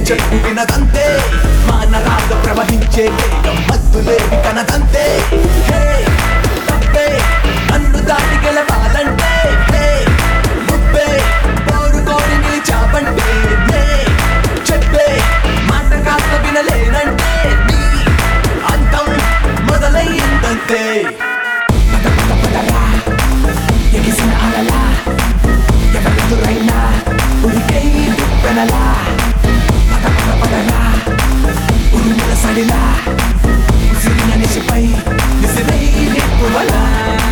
చెప్పు వినదంతే మానరాగ ప్రవహించే వేగం మత్తులేవి కనదంతే హే తప్పే నన్ను దాటి గెలవాలంటే హే ముప్పే కోరుకోని నిలిచావంటే నే చెప్పే మాట కాస్త వినలేనంటే నీ అంతం మొదలయ్యిందంతే పద పద పదరా ఎగిసిన అలలా ఎవరెదురైనా ఉరికై దుప్పెనలా పద పద పదరా ఉరుముల సడిలా ఉసిరిన నిశపై విసిరై నిప్పువలా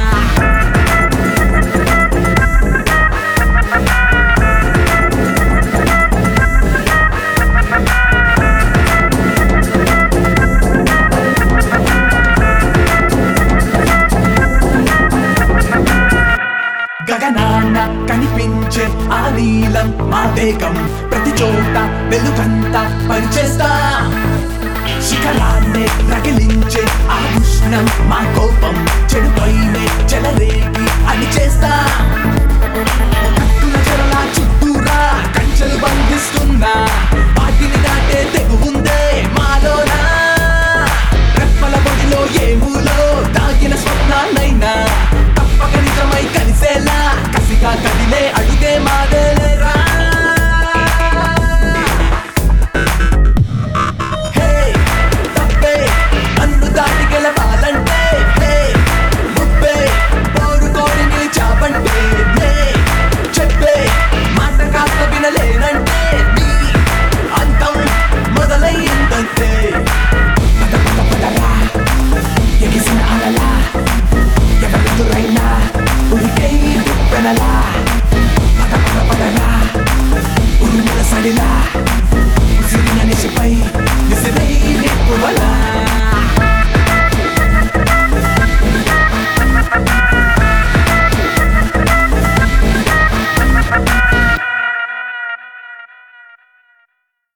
గగనాన కనిపించే ఆ నీలం మా వేగం ప్రతి చోట వెలుగంతా పనిచేస్తా శిఖరాన్నే రగిలించే ఆ ఉష్ణం మా కోపం చెడు